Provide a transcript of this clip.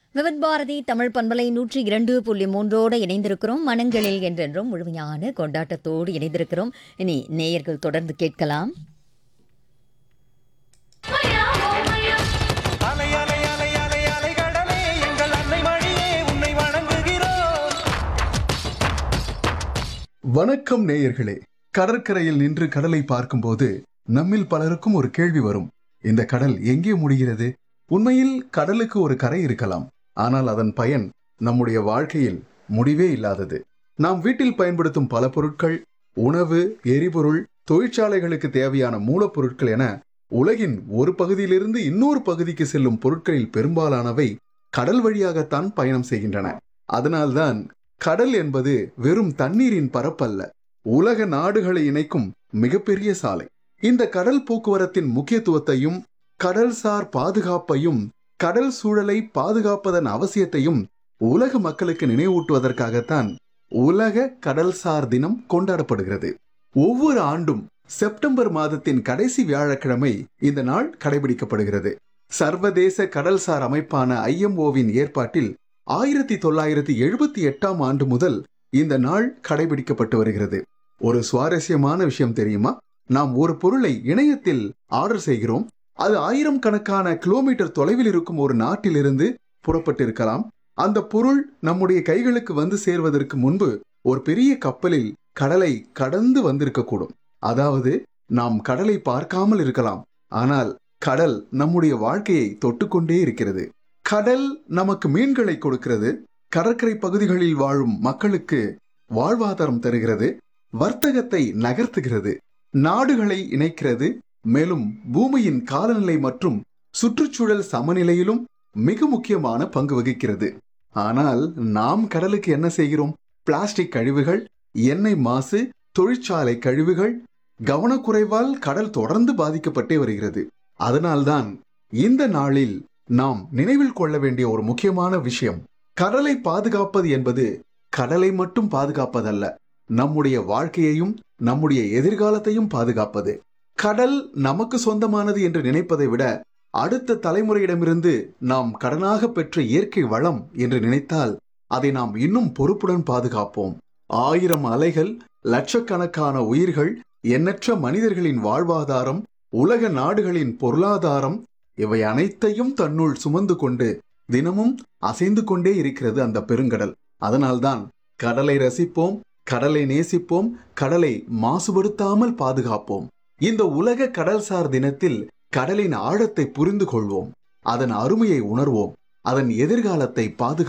விவித் பாரதி தமிழ் பண்பலை நூற்றி இரண்டு புள்ளி மூன்றோடு இணைந்திருக்கிறோம் மனங்களில் என்றென்றும் முழுமையான கொண்டாட்டத்தோடு இணைந்திருக்கிறோம் இனி நேயர்கள் தொடர்ந்து கேட்கலாம் அலை அலை அலை அலை அலை கடலே எங்கள் அன்னை மணியே உன்னை வணங்குகிறோம் வணக்கம் நேயர்களே கடற்கரையில் நின்று கடலை பார்க்கும்போது நம்மில் பலருக்கும் ஒரு கேள்வி வரும் இந்த கடல் எங்கே முடிகிறது உண்மையில் கடலுக்கு ஒரு கரை இருக்கலாம் ஆனால் அதன் பயன் நம்முடைய வாழ்க்கையில் முடிவே இல்லாதது நாம் வீட்டில் பயன்படுத்தும் பல பொருட்கள் உணவு எரிபொருள் தொழிற்சாலைகளுக்கு தேவையான மூலப்பொருட்கள் என உலகின் ஒரு பகுதியிலிருந்து இன்னொரு பகுதிக்கு செல்லும் பொருட்களில் பெரும்பாலானவை கடல் வழியாகத்தான் பயணம் செய்கின்றன அதனால்தான் கடல் என்பது வெறும் தண்ணீரின் பரப்பல்ல உலக நாடுகளை இணைக்கும் மிகப்பெரிய சாலை இந்த கடல் போக்குவரத்தின் முக்கியத்துவத்தையும் கடல்சார் பாதுகாப்பையும் கடல் சூழலை பாதுகாப்பதன் அவசியத்தையும் உலக மக்களுக்கு நினைவூட்டுவதற்காகத்தான் உலக கடல்சார் தினம் கொண்டாடப்படுகிறது ஒவ்வொரு ஆண்டும் செப்டம்பர் மாதத்தின் கடைசி வியாழக்கிழமை இந்த நாள் கடைபிடிக்கப்படுகிறது சர்வதேச கடல்சார் அமைப்பான ஐஎம்ஓவின் ஏற்பாட்டில் ஆயிரத்தி தொள்ளாயிரத்தி எழுபத்தி எட்டாம் ஆண்டு முதல் இந்த நாள் கடைபிடிக்கப்பட்டு வருகிறது ஒரு சுவாரஸ்யமான விஷயம் தெரியுமா நாம் ஒரு பொருளை இணையத்தில் ஆர்டர் செய்கிறோம் அது ஆயிரம் கணக்கான கிலோமீட்டர் தொலைவில் இருக்கும் ஒரு நாட்டிலிருந்து புறப்பட்டிருக்கலாம் அந்த பொருள் நம்முடைய கைகளுக்கு வந்து சேர்வதற்கு முன்பு ஒரு பெரிய கப்பலில் கடலை கடந்து வந்திருக்கக்கூடும் அதாவது நாம் கடலை பார்க்காமல் இருக்கலாம் ஆனால் கடல் நம்முடைய வாழ்க்கையை தொட்டுக்கொண்டே இருக்கிறது கடல் நமக்கு மீன்களை கொடுக்கிறது கடற்கரை பகுதிகளில் வாழும் மக்களுக்கு வாழ்வாதாரம் தருகிறது வர்த்தகத்தை நகர்த்துகிறது நாடுகளை இணைக்கிறது மேலும் பூமியின் காலநிலை மற்றும் சுற்றுச்சூழல் சமநிலையிலும் மிக முக்கியமான பங்கு வகிக்கிறது ஆனால் நாம் கடலுக்கு என்ன செய்கிறோம் பிளாஸ்டிக் கழிவுகள் எண்ணெய் மாசு தொழிற்சாலை கழிவுகள் கவனக்குறைவால் கடல் தொடர்ந்து பாதிக்கப்பட்டே வருகிறது அதனால்தான் இந்த நாளில் நாம் நினைவில் கொள்ள வேண்டிய ஒரு முக்கியமான விஷயம் கடலை பாதுகாப்பது என்பது கடலை மட்டும் பாதுகாப்பதல்ல நம்முடைய வாழ்க்கையையும் நம்முடைய எதிர்காலத்தையும் பாதுகாப்பது கடல் நமக்கு சொந்தமானது என்று நினைப்பதை விட அடுத்த தலைமுறையிடமிருந்து நாம் கடனாக பெற்ற இயற்கை வளம் என்று நினைத்தால் அதை நாம் இன்னும் பொறுப்புடன் பாதுகாப்போம் ஆயிரம் அலைகள் லட்சக்கணக்கான உயிர்கள் எண்ணற்ற மனிதர்களின் வாழ்வாதாரம் உலக நாடுகளின் பொருளாதாரம் இவை அனைத்தையும் தன்னுள் சுமந்து கொண்டு தினமும் அசைந்து கொண்டே இருக்கிறது அந்த பெருங்கடல் அதனால்தான் கடலை ரசிப்போம் கடலை நேசிப்போம் கடலை மாசுபடுத்தாமல் பாதுகாப்போம் இந்த உலக கடல்சார் தினத்தில் கடலின் ஆழத்தை புரிந்து கொள்வோம் அதன் அருமையை உணர்வோம் அதன் எதிர்காலத்தை பாதுகா